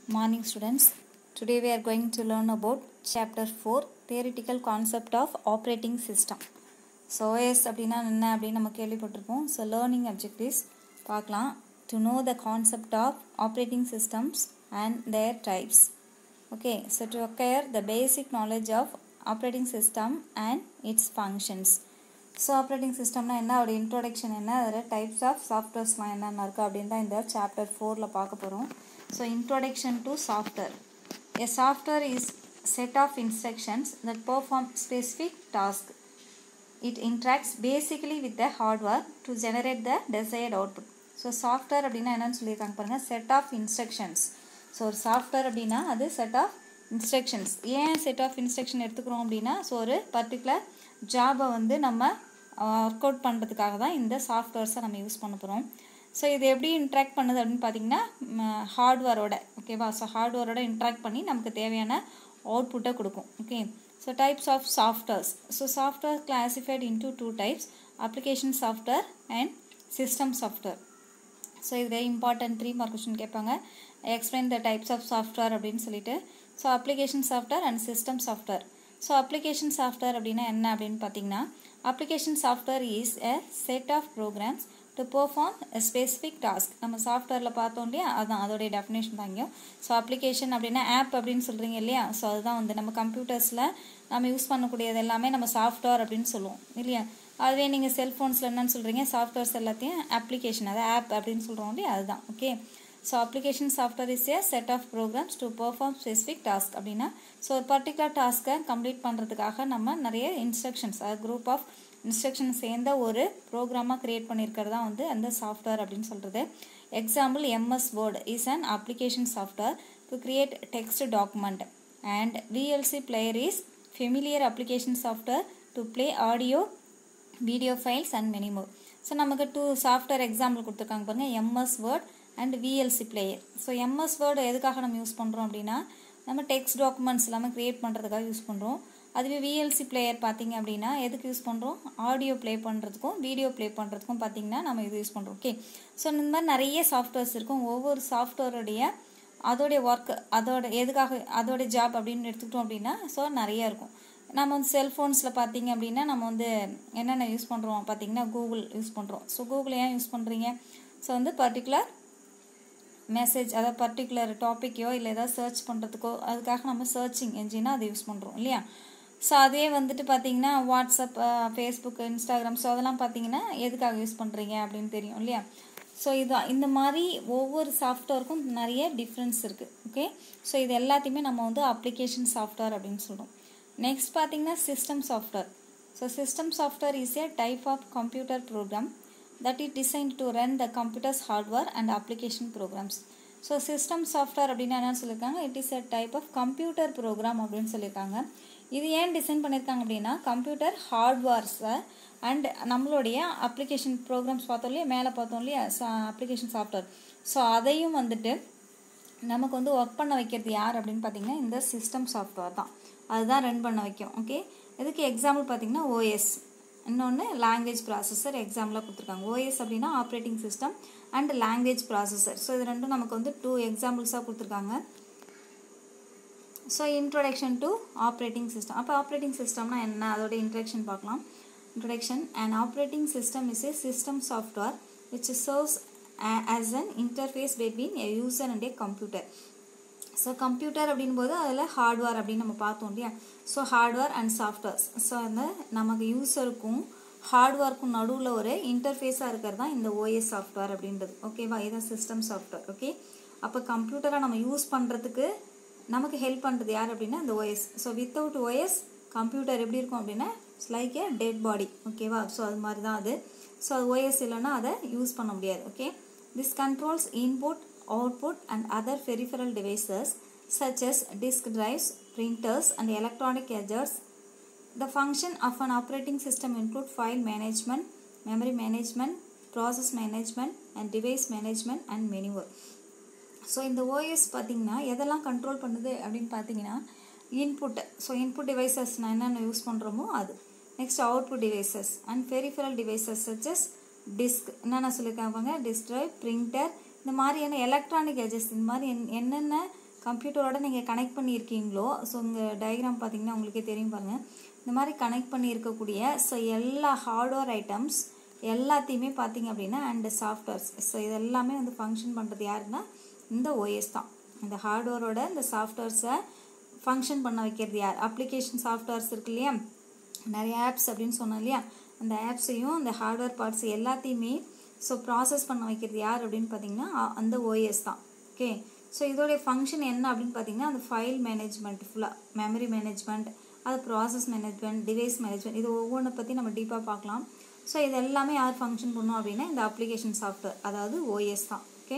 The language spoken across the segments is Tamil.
Morning students. Today we are going to learn about chapter 4 theoretical concept of operating system. So OS அப்படின்னா என்ன அப்படின்னு நம்ம கேள்விப்பட்டிருப்போம் ஸோ லேர்னிங் அப்ஜெக்டிவ்ஸ் பார்க்கலாம் to know the concept of operating systems and their types okay so to acquire the basic knowledge of operating system and its functions so operating சிஸ்டம்னா என்ன அதோட இன்ட்ரோடக்ஷன் என்ன அதில் டைப்ஸ் ஆஃப் சாஃப்ட்வேர்ஸ்லாம் என்னென்ன இருக்குது அப்படின்னு தான் இந்த சாப்டர் ஃபோரில் பார்க்க போகிறோம் so introduction to software a software is set of instructions that perform specific task it interacts basically with the hardware to generate the desired output so software அப்படின்னா என்னன்னு சொல்லியிருக்காங்க பாருங்கள் செட் ஆஃப் இன்ஸ்ட்ரக்ஷன்ஸ் ஸோ ஒரு சாஃப்ட்வேர் அப்படின்னா அது செட் ஆஃப் இன்ஸ்ட்ரக்ஷன்ஸ் ஏன் செட் ஆஃப் இன்ஸ்ட்ரக்ஷன் எடுத்துக்கிறோம் அப்படின்னா ஸோ ஒரு பர்டிகுலர் ஜாபை வந்து நம்ம ஒர்க் அவுட் பண்ணுறதுக்காக தான் இந்த சாஃப்ட்வேர்ஸை நம்ம யூஸ் பண்ண போகிறோம் ஸோ இது எப்படி இன்ட்ராக்ட் பண்ணுது அப்படின்னு பார்த்தீங்கன்னா ஹார்ட்வேரோட ஓகேவா ஸோ ஹார்ட்வேரோட இன்ட்ராக்ட் பண்ணி நமக்கு தேவையான அவுட்புட்டை கொடுக்கும் okay so types of softwares so software classified into two types application software and system software so இது very important three mark question கேட்பாங்க explain the types of software அப்படின்னு சொல்லிட்டு so application software and system software so application software அப்படின்னா என்ன அப்படின்னு பார்த்தீங்கன்னா application software is a set of programs to perform a specific task நம்ம சாஃப்ட்வேரில் பார்த்தோம் இல்லையா அதுதான் அதோடைய டெஃபினேஷன் தாங்க ஸோ அப்ளிகேஷன் அப்படின்னா ஆப் அப்படின்னு சொல்கிறீங்க இல்லையா ஸோ அதுதான் வந்து நம்ம கம்ப்யூட்டர்ஸில் நம்ம யூஸ் பண்ணக்கூடியது எல்லாமே நம்ம சாஃப்ட்வேர் அப்படின்னு சொல்லுவோம் இல்லையா அதுவே நீங்கள் செல்ஃபோன்ஸில் என்னன்னு சொல்கிறீங்க சாஃப்ட்வேர்ஸ் எல்லாத்தையும் அப்ளிகேஷன் அது ஆப் அப்படின்னு சொல்கிறோம் இல்லையா அதுதான் okay so application software is a set of programs to perform specific task அப்படின்னா ஸோ ஒரு பர்டிகுலர் டாஸ்க்கை கம்ப்ளீட் பண்ணுறதுக்காக நம்ம நிறைய இன்ஸ்ட்ரக்ஷன்ஸ் அது குரூப் ஆஃப் இன்ஸ்ட்ரக்ஷன் சேர்ந்த ஒரு ப்ரோக்ராமாக க்ரியேட் பண்ணியிருக்கிறது தான் வந்து அந்த சாஃப்ட்வேர் அப்படின்னு சொல்கிறது example MS word is an application software to create text document and VLC player is familiar application software to play audio video files and many more so நமக்கு டூ சாஃப்ட்வேர் எக்ஸாம்பிள் கொடுத்துருக்காங்க பாருங்கள் MS word and VLC player so MS word எதுக்காக நம்ம யூஸ் பண்ணுறோம் அப்படின்னா நம்ம டெக்ஸ்ட் டாக்குமெண்ட்ஸ் எல்லாமே க்ரியேட் பண்ணுறதுக்காக யூஸ் பண்ணுறோம் அதுவே விஎல்சி பிளேயர் பார்த்தீங்க அப்படின்னா எதுக்கு யூஸ் பண்ணுறோம் ஆடியோ ப்ளே பண்ணுறதுக்கும் வீடியோ ப்ளே பண்ணுறதுக்கும் பார்த்தீங்கன்னா நம்ம இது யூஸ் பண்ணுறோம் ஓகே ஸோ இந்த மாதிரி நிறைய சாஃப்ட்வேர்ஸ் இருக்கும் ஒவ்வொரு சாஃப்ட்வேருடைய அதோடைய ஒர்க் அதோட எதுக்காக அதோட ஜாப் அப்படின்னு எடுத்துக்கிட்டோம் அப்படின்னா ஸோ நிறைய இருக்கும் நம்ம வந்து செல்ஃபோன்ஸில் பார்த்தீங்க அப்படின்னா நம்ம வந்து என்னென்ன யூஸ் பண்ணுறோம் பார்த்தீங்கன்னா கூகுள் யூஸ் பண்ணுறோம் ஸோ கூகுள் ஏன் யூஸ் பண்ணுறீங்க ஸோ வந்து பர்டிகுலர் மெசேஜ் அதாவது பர்டிகுலர் டாப்பிக்கோ இல்லை ஏதாவது சர்ச் பண்ணுறதுக்கோ அதுக்காக நம்ம சர்ச்சிங் என்ஜினாக அதை யூஸ் பண்ணுறோம் இல்லையா ஸோ அதே வந்துட்டு பார்த்தீங்கன்னா வாட்ஸ்அப் ஃபேஸ்புக் இன்ஸ்டாகிராம் ஸோ அதெல்லாம் பார்த்தீங்கன்னா எதுக்காக யூஸ் பண்ணுறீங்க அப்படின்னு தெரியும் இல்லையா ஸோ இது இந்த மாதிரி ஒவ்வொரு சாஃப்ட்வேருக்கும் நிறைய டிஃப்ரென்ஸ் இருக்குது ஓகே ஸோ இது எல்லாத்தையுமே நம்ம வந்து அப்ளிகேஷன் சாஃப்ட்வேர் அப்படின்னு சொல்கிறோம் நெக்ஸ்ட் பார்த்தீங்கன்னா system software so system software is a type of computer program that it design to run the computers hardware and application programs so system software அப்படின்னா என்னன்னு சொல்லியிருக்காங்க it is a type of computer program அப்படின்னு சொல்லியிருக்காங்க இது ஏன் டிசைன் பண்ணியிருக்காங்க அப்படின்னா கம்ப்யூட்டர் ஹார்ட்வேர்ஸை அண்ட் நம்மளுடைய அப்ளிகேஷன் ப்ரோக்ராம்ஸ் பார்த்தோம் இல்லையா மேலே பார்த்தோம் இல்லையா அப்ளிகேஷன் சாஃப்ட்வேர் ஸோ அதையும் வந்துட்டு நமக்கு வந்து ஒர்க் பண்ண வைக்கிறது யார் அப்படின்னு பார்த்தீங்கன்னா இந்த சிஸ்டம் சாஃப்ட்வேர் தான் அதுதான் ரன் பண்ண வைக்கும் ஓகே இதுக்கு எக்ஸாம்பிள் பார்த்தீங்கன்னா ஓஎஸ் இன்னொன்று லாங்குவேஜ் ப்ராசஸர் எக்ஸாம்பிளாக கொடுத்துருக்காங்க ஓஎஸ் அப்படின்னா operating system and language processor so இது ரெண்டும் நமக்கு வந்து டூ எக்ஸாம்பிள்ஸாக கொடுத்துருக்காங்க so introduction to operating system அப்போ ஆப்ரேட்டிங் சிஸ்டம்னா என்ன அதோட இன்ட்ரடக்ஷன் பார்க்கலாம் introduction an operating system is a system software which serves as an interface between a user and a computer so computer அப்படின்போது அதில் ஹார்ட்வேர் அப்படின்னு நம்ம பார்த்தோம் இல்லையா so hardware and softwares so அந்த நமக்கு யூஸருக்கும் ஹார்ட்வேர்க்கும் நடுவில் ஒரு இன்டர்ஃபேஸாக இருக்கிறது தான் இந்த ஓஎஸ் சாஃப்ட்வேர் அப்படின்றது ஓகேவா இதுதான் சிஸ்டம் சாஃப்ட்வேர் ஓகே அப்போ கம்ப்யூட்டரை நம்ம யூஸ் பண்ணுறதுக்கு நமக்கு ஹெல்ப் பண்ணுறது யார் அப்படின்னா இந்த OS so without OS computer எப்படி இருக்கும் அப்படின்னா it's like a dead body ஓகேவா ஸோ அது மாதிரி தான் அது ஸோ அது ஓஎஸ் இல்லைன்னா அதை யூஸ் பண்ண முடியாது okay this controls input output and other peripheral devices such as disk drives, printers and electronic gadgets. The function of an operating system include file management, memory management, process management and device management and many more. So இந்த ஓஎஸ் பார்த்தீங்கன்னா எதெல்லாம் கண்ட்ரோல் பண்ணுது அப்படின்னு பார்த்தீங்கன்னா இன்புட் ஸோ இன்புட் டிவைசஸ் நான் என்னென்ன யூஸ் பண்ணுறோமோ அது next output devices and peripheral devices such as disk என்னென்ன சொல்லியிருக்காங்க டிஸ்க் ட்ரைவ் பிரிண்டர் இந்த மாதிரியான எலக்ட்ரானிக் கேஜெட்ஸ் இந்த மாதிரி என்னென்ன கம்ப்யூட்டரோட நீங்கள் கனெக்ட் பண்ணியிருக்கீங்களோ ஸோ இங்கே டயக்ராம் பார்த்தீங்கன்னா உங்களுக்கே தெரியும் பாருங்கள் இந்த மாதிரி கனெக்ட் பண்ணியிருக்கக்கூடிய ஸோ எல்லா ஹார்ட்வேர் ஐட்டம்ஸ் எல்லாத்தையுமே பார்த்தீங்க அப்படின்னா அண்டு சாஃப்ட்வேர்ஸ் ஸோ இது எல்லாமே வந்து ஃபங்க்ஷன் பண்ணுறது யாருன்னா இந்த ஓஎஸ் தான் இந்த ஹார்ட்வேரோட இந்த சாஃப்ட்வேர்ஸை ஃபங்க்ஷன் பண்ண வைக்கிறது யார் அப்ளிகேஷன் சாஃப்ட்வேர்ஸ் இருக்கு இல்லையா நிறைய ஆப்ஸ் அப்படின்னு சொன்னோம் இல்லையா அந்த ஆப்ஸையும் அந்த ஹார்ட்வேர் பார்ட்ஸ் எல்லாத்தையுமே ஸோ ப்ராசஸ் பண்ண வைக்கிறது யார் அப்படின்னு பார்த்தீங்கன்னா அந்த ஓஎஸ் தான் ஓகே ஸோ இதோடைய ஃபங்க்ஷன் என்ன அப்படின்னு பார்த்தீங்கன்னா அந்த ஃபைல் மேனேஜ்மெண்ட் ஃபுல்லாக மெமரி மேனேஜ்மெண்ட் அது ப்ராசஸ் மேனேஜ்மெண்ட் டிவைஸ் மேனேஜ்மெண்ட் இது ஒவ்வொன்றை பற்றி நம்ம டீப்பாக பார்க்கலாம் ஸோ இது எல்லாமே யார் ஃபங்க்ஷன் பண்ணோம் அப்படின்னா இந்த அப்ளிகேஷன் சாஃப்ட்வேர் அதாவது ஓஎஸ் தான் ஓகே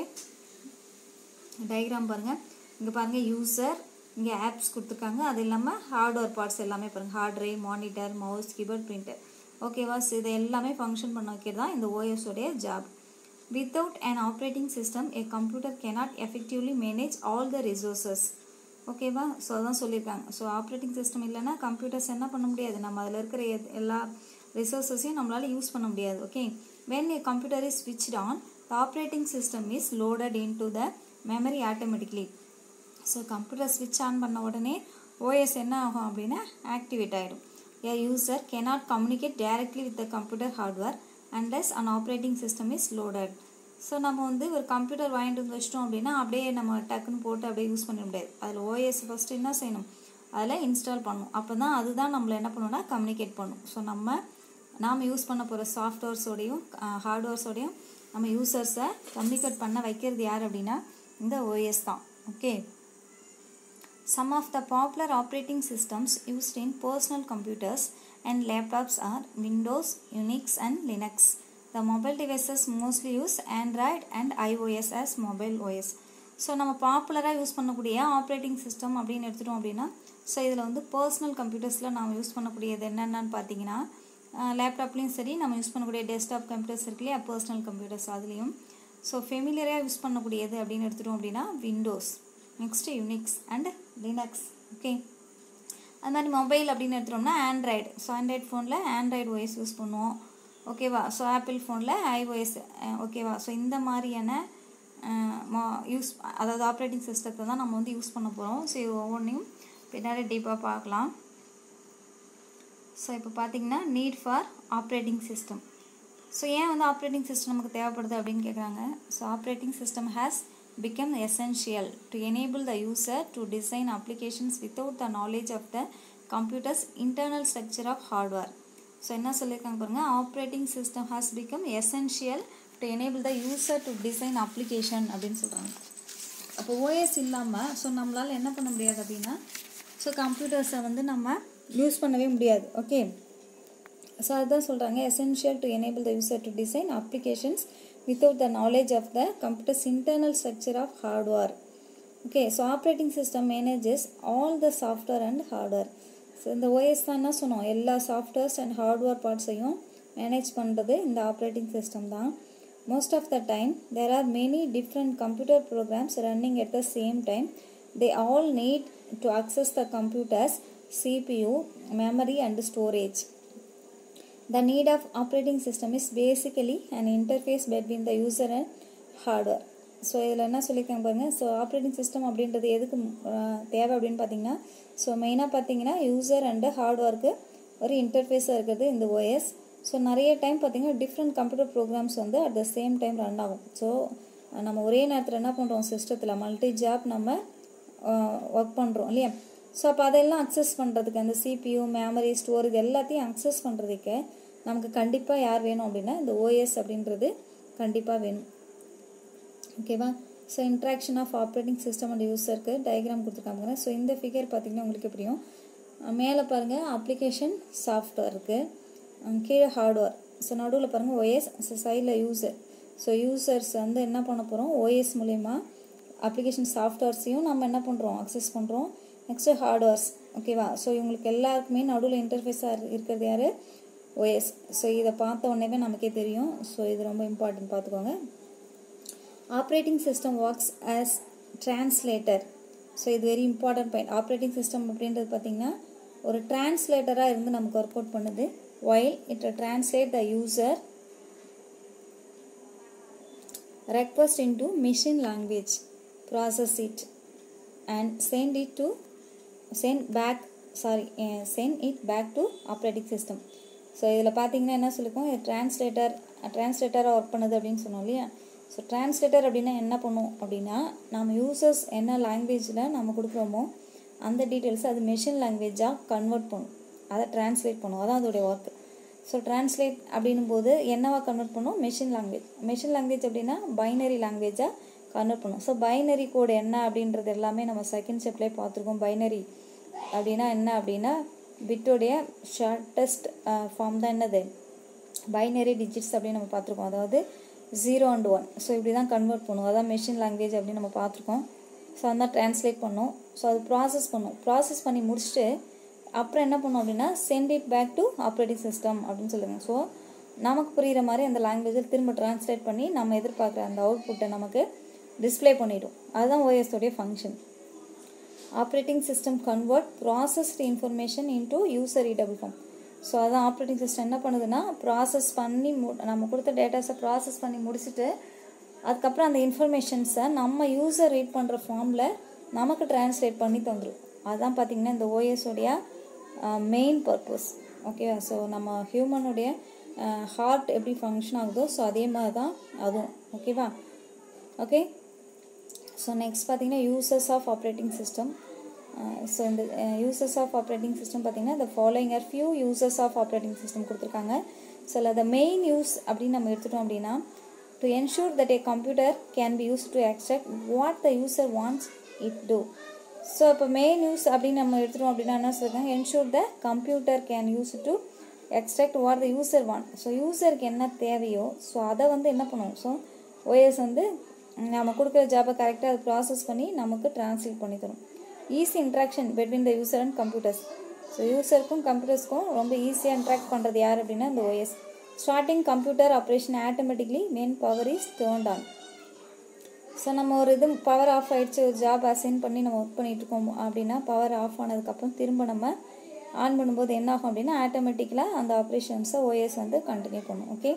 டயக்ராம் பாருங்கள் இங்கே பாருங்கள் யூசர் இங்கே ஆப்ஸ் கொடுத்துருக்காங்க அது இல்லாமல் ஹார்ட்வேர் பார்ட்ஸ் எல்லாமே பாருங்கள் hard drive monitor mouse keyboard printer ஓகேவா ஸோ இது எல்லாமே ஃபங்க்ஷன் பண்ண வைக்கிறது தான் இந்த ஓஎஸோடைய job without an operating system a computer cannot effectively manage all the resources ஓகேவா ஸோ அதான் சொல்லியிருக்காங்க ஸோ ஆப்ரேட்டிங் சிஸ்டம் இல்லைன்னா கம்ப்யூட்டர்ஸ் என்ன பண்ண முடியாது நம்ம அதில் இருக்கிற எல்லா ரிசோர்ஸஸையும் நம்மளால் யூஸ் பண்ண முடியாது okay when a computer is switched on the operating system is loaded into the memory automatically so computer ஸ்விட்ச் ஆன் பண்ண உடனே ஓஎஸ் என்ன ஆகும் அப்படின்னா ஆக்டிவேட் ஆகிடும் a user cannot communicate directly with the computer hardware unless an operating system is loaded so நம்ம வந்து ஒரு கம்ப்யூட்டர் வாங்கிட்டு வந்து வச்சிட்டோம் அப்படின்னா அப்படியே நம்ம டக்குன்னு போட்டு அப்படியே யூஸ் பண்ண முடியாது அதில் ஓஎஸ் ஃபஸ்ட்டு என்ன செய்யணும் அதில் இன்ஸ்டால் பண்ணணும் அப்போ தான் அதுதான் நம்மளை என்ன பண்ணணும்னா கம்யூனிகேட் பண்ணும் ஸோ நம்ம நாம் யூஸ் பண்ண போகிற சாஃப்ட்வேர்ஸோடையும் ஹார்ட்வேர்ஸோடையும் நம்ம யூசர்ஸை கம்யூனிகேட் பண்ண வைக்கிறது யார் அப்படின்னா இந்த ஓஎஸ் தான் okay Some of the popular operating systems used in personal computers and laptops are Windows, Unix and Linux. The mobile devices mostly use Android and iOS as mobile OS. So நம்ம பாப்புலராக யூஸ் பண்ணக்கூடிய ஆப்ரேட்டிங் சிஸ்டம் அப்படின்னு எடுத்துட்டோம் அப்படின்னா ஸோ இதில் வந்து பர்சனல் கம்ப்யூட்டர்ஸில் நாம் யூஸ் பண்ணக்கூடியது என்னென்னு பார்த்தீங்கன்னா லேப்டாப்லேயும் சரி நம்ம யூஸ் பண்ணக்கூடிய டெஸ்க்டாப் கம்ப்யூட்டர்ஸ் இருக்கு இல்லையா பர்சனல் கம்ப்யூட்டர்ஸ் அதுலேயும் ஸோ ஃபெமிலியராக யூஸ் பண்ணக்கூடியது அப்படின்னு எடுத்துட்டோம் அப்படின்னா Windows next Unix and Linux okay அது மாதிரி மொபைல் அப்படின்னு எடுத்துட்டோம்னா ஆண்ட்ராய்டு ஸோ ஆண்ட்ராய்டு ஃபோனில் ஆண்ட்ராய்டு ஓஎஸ் யூஸ் பண்ணுவோம் ஓகேவா ஸோ ஆப்பிள் ஃபோனில் ஐஓஎஸ் ஓகேவா ஸோ இந்த மாதிரியான யூஸ் அதாவது ஆப்ரேட்டிங் சிஸ்டத்தை தான் நம்ம வந்து யூஸ் பண்ண போகிறோம் ஸோ இது ஒவ்வொன்றையும் பின்னாடி டீப்பாக பார்க்கலாம் ஸோ இப்போ பார்த்தீங்கன்னா need for operating system so ஏன் வந்து ஆப்ரேட்டிங் சிஸ்டம் நமக்கு தேவைப்படுது அப்படின்னு கேட்குறாங்க so operating system has become essential to enable the user to design applications without the knowledge of the computer's internal structure of hardware. So என்ன சொல்லியிருக்காங்க பாருங்கள் operating system has become essential to enable the user to design application அப்படின்னு சொல்கிறாங்க அப்போ ஓஎஸ் இல்லாமல் ஸோ நம்மளால் என்ன பண்ண முடியாது அப்படின்னா ஸோ கம்ப்யூட்டர்ஸை வந்து நம்ம யூஸ் பண்ணவே முடியாது ஓகே ஸோ அதுதான் சொல்கிறாங்க essential to enable the user to design applications without the knowledge of the computer's internal structure of hardware. Okay, so operating system manages all the software and hardware. So இந்த ஓஎஸ் தான் என்ன சொன்னோம் எல்லா சாஃப்ட்வேர்ஸ் அண்ட் ஹார்ட்வேர் பார்ட்ஸையும் மேனேஜ் பண்ணுறது இந்த ஆப்ரேட்டிங் சிஸ்டம் தான் most of the time there are many different computer programs running at the same time they all need to access the computers CPU memory and storage The need of operating system is basically an interface between the user and hardware. So இதில் என்ன சொல்லியிருக்காங்க பாருங்கள் ஸோ ஆப்ரேட்டிங் சிஸ்டம் அப்படின்றது எதுக்கு தேவை அப்படின்னு பார்த்தீங்கன்னா ஸோ மெயினாக பார்த்தீங்கன்னா யூசர் அண்டு ஹார்ட்வேர்க்கு ஒரு இன்டர்ஃபேஸாக இருக்கிறது இந்த ஓஎஸ் ஸோ நிறைய டைம் பார்த்தீங்கன்னா டிஃப்ரெண்ட் கம்ப்யூட்டர் ப்ரோக்ராம்ஸ் வந்து at the same time run ஆகும் ஸோ நம்ம ஒரே நேரத்தில் என்ன பண்ணுறோம் சிஸ்டத்தில் மல்டி ஜாப் நம்ம ஒர்க் பண்ணுறோம் இல்லையா ஸோ அப்போ அதெல்லாம் அக்சஸ் பண்ணுறதுக்கு அந்த சிபியூ மெமரி ஸ்டோரேஜ் எல்லாத்தையும் அக்சஸ் பண்ணுறதுக்கு நமக்கு கண்டிப்பாக யார் வேணும் அப்படின்னா இந்த ஓஎஸ் அப்படின்றது கண்டிப்பாக வேணும் ஓகேவா so interaction of operating system and யூஸருக்கு டயக்ராம் கொடுத்துருக்காங்க ஸோ இந்த ஃபிகர் பார்த்திங்கன்னா உங்களுக்கு எப்படியும் மேலே பாருங்கள் அப்ளிகேஷன் சாஃப்ட்வேர் இருக்குது கீழே ஹார்ட்வேர் ஸோ நடுவில் பாருங்கள் ஓஎஸ் ஸோ சைடில் யூசர் ஸோ யூசர்ஸ் வந்து என்ன பண்ண போகிறோம் ஓஎஸ் மூலயமா அப்ளிகேஷன் சாஃப்ட்வேர்ஸையும் நம்ம என்ன பண்ணுறோம் அக்சஸ் பண்ணுறோம் நெக்ஸ்ட்டு ஹார்ட்வேர்ஸ் ஓகேவா ஸோ இவங்களுக்கு எல்லாருக்குமே நடுவில் இன்டர்ஃபேஸாக இருக்கிறது யார் ஓஎஸ் ஸோ இதை பார்த்த உடனே நமக்கே தெரியும் ஸோ இது ரொம்ப இம்பார்ட்டன்ட் பார்த்துக்கோங்க operating system works as translator so இது very important point operating system அப்படின்றது பார்த்திங்கன்னா ஒரு டிரான்ஸ்லேட்டராக இருந்து நமக்கு ஒர்க் அவுட் பண்ணுது while it translate the user request into machine language process it and send it to send back sorry uh, send it back to operating system so இதில் பார்த்தீங்கன்னா என்ன சொல்லிருக்கோம் இது டிரான்ஸ்லேட்டர் டிரான்ஸ்லேட்டராக ஒர்க் பண்ணுது அப்படின்னு சொன்னோம் இல்லையா ஸோ டிரான்ஸ்லேட்டர் அப்படின்னா என்ன பண்ணும் அப்படின்னா நம்ம யூசர்ஸ் என்ன லாங்குவேஜில் நம்ம கொடுக்குறோமோ அந்த டீட்டெயில்ஸ் அது மெஷின் லாங்குவேஜாக கன்வெர்ட் பண்ணும் அதை டிரான்ஸ்லேட் பண்ணும் அதான் அதோடைய ஒர்க் ஸோ டிரான்ஸ்லேட் அப்படின்னும் போது என்னவா கன்வெர்ட் பண்ணும் மெஷின் லாங்குவேஜ் மெஷின் லாங்குவேஜ் அப்படின்னா பைனரி லாங்குவேஜாக கன்வெர்ட் பண்ணும் ஸோ பைனரி கோடு என்ன அப்படின்றது எல்லாமே நம்ம செகண்ட் ஸ்டெப்லேயே பார்த்துருக்கோம் பைனரி அப்படின்னா என்ன அப்படின்னா பிட்டோடைய ஷார்ட்டஸ்ட் ஃபார்ம் தான் என்னது பைனரி டிஜிட்ஸ் அப்படின்னு நம்ம பார்த்துருக்கோம் அதாவது ஜீரோ அண்ட் ஒன் ஸோ இப்படி தான் கன்வெர்ட் பண்ணும் அதான் மெஷின் லாங்குவேஜ் அப்படின்னு நம்ம பார்த்துருக்கோம் ஸோ அதான் ட்ரான்ஸ்லேட் பண்ணும் ஸோ அது ப்ராசஸ் பண்ணும் ப்ராசஸ் பண்ணி முடிச்சுட்டு அப்புறம் என்ன பண்ணும் அப்படின்னா send it back to operating system அப்படின்னு சொல்லுங்க ஸோ நமக்கு புரிகிற மாதிரி அந்த லாங்குவேஜில் திரும்ப ட்ரான்ஸ்லேட் பண்ணி நம்ம எதிர்பார்க்குற அந்த அவுட்புட்டை நமக்கு டிஸ்பிளே பண்ணிடும் அதுதான் ஓஎஸோடைய function operating system convert processed information into user readable form so அதான் ஆப்ரேட்டிங் சிஸ்டம் என்ன பண்ணுதுன்னா ப்ராசஸ் பண்ணி மு நம்ம கொடுத்த டேட்டாஸை ப்ராசஸ் பண்ணி முடிச்சுட்டு அதுக்கப்புறம் அந்த இன்ஃபர்மேஷன்ஸை நம்ம யூசர் ரீட் பண்ணுற ஃபார்மில் நமக்கு டிரான்ஸ்லேட் பண்ணி தந்துடும் அதுதான் பார்த்திங்கன்னா இந்த ஓஎஸோடைய மெயின் பர்பஸ் ஓகேவா ஸோ நம்ம ஹியூமனுடைய ஹார்ட் எப்படி ஃபங்க்ஷன் ஆகுதோ ஸோ அதே மாதிரி தான் அதுவும் ஓகேவா ஓகே ஸோ நெக்ஸ்ட் பார்த்தீங்கன்னா users of operating system so இந்த யூசர்ஸ் ஆஃப் ஆப்ரேட்டிங் சிஸ்டம் பார்த்தீங்கன்னா இந்த following are few users of operating system கொடுத்துருக்காங்க ஸோ அதில் த மெயின் யூஸ் அப்படின்னு நம்ம எடுத்துட்டோம் அப்படின்னா to ensure that a computer can be use to extract what the user wants it two so இப்போ மெயின் யூஸ் அப்படின்னு நம்ம எடுத்துட்டோம் அப்படின்னா என்ன சொல்லியிருக்காங்க ensure the computer can use to extract what the user want so யூசருக்கு என்ன தேவையோ ஸோ அதை வந்து என்ன பண்ணுவோம் ஸோ ஓஎஸ் வந்து நம்ம கொடுக்குற ஜாபை கரெக்டாக அது ப்ராசஸ் பண்ணி நமக்கு ட்ரான்ஸ்லேட் பண்ணி தரும் easy interaction between the user and computers so யூசருக்கும் கம்ப்யூட்டர்ஸ்க்கும் ரொம்ப ஈஸியாக இன்ட்ராக்ட் பண்ணுறது யார் அப்படின்னா இந்த OS starting computer operation automatically main power is turned on so நம்ம ஒரு இது பவர் ஆஃப் ஆகிடுச்சு ஒரு ஜாப் அசைன் பண்ணி நம்ம ஒர்க் பண்ணிகிட்டு இருக்கோம் அப்படின்னா பவர் ஆஃப் ஆனதுக்கப்புறம் திரும்ப நம்ம ஆன் பண்ணும்போது என்ன ஆகும் அப்படின்னா ஆட்டோமேட்டிக்கலாக அந்த ஆப்ரேஷன்ஸை ஓஎஸ் வந்து கண்டினியூ பண்ணும் okay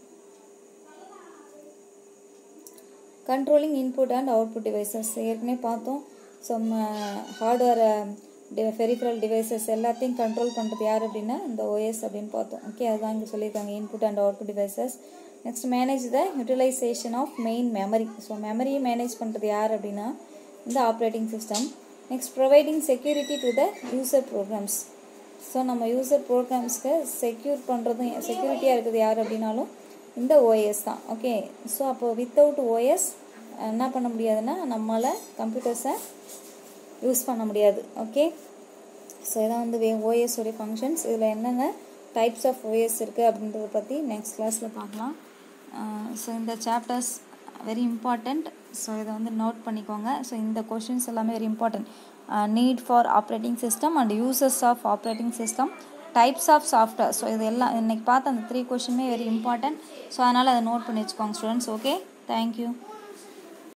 controlling input and output devices ஏற்கனவே பார்த்தோம் ஸோ ஹார்ட்வேர் ஃபெரிஃபரல் டிவைசஸ் எல்லாத்தையும் கண்ட்ரோல் பண்ணுறது யார் அப்படின்னா இந்த ஓஎஸ் அப்படின்னு பார்த்தோம் ஓகே அதுதான் இங்கே சொல்லியிருக்காங்க input and output devices next manage the utilization of main memory so மெமரியை மேனேஜ் பண்ணுறது யார் அப்படின்னா இந்த operating system next providing security to the user programs so நம்ம யூசர் ப்ரோக்ராம்ஸ்க்கு செக்யூர் பண்ணுறதும் செக்யூரிட்டியாக இருக்குது யார் அப்படின்னாலும் இந்த ஓஎஸ் தான் ஓகே ஸோ அப்போ வித்தவுட் ஓஎஸ் என்ன பண்ண முடியாதுன்னா நம்மளால் கம்ப்யூட்டர்ஸை யூஸ் பண்ண முடியாது ஓகே ஸோ இதான் வந்து வே ஓஎஸ் உடைய ஃபங்க்ஷன்ஸ் இதில் என்னென்ன டைப்ஸ் ஆஃப் ஓஎஸ் இருக்குது அப்படின்றத பற்றி நெக்ஸ்ட் கிளாஸில் பார்க்கலாம் ஸோ இந்த சாப்டர்ஸ் வெரி இம்பார்ட்டண்ட் ஸோ இதை வந்து நோட் பண்ணிக்கோங்க ஸோ இந்த கொஷின்ஸ் எல்லாமே very important need for operating system and uses of operating system types of software so இது எல்லாம் இன்றைக்கி பார்த்த அந்த த்ரீ கொஷினுமே வெரி இம்பார்ட்டன்ட் ஸோ அதனால் அதை நோட் பண்ணி வச்சுக்கோங்க ஸ்டூடெண்ட்ஸ் ஓகே தேங்க்யூ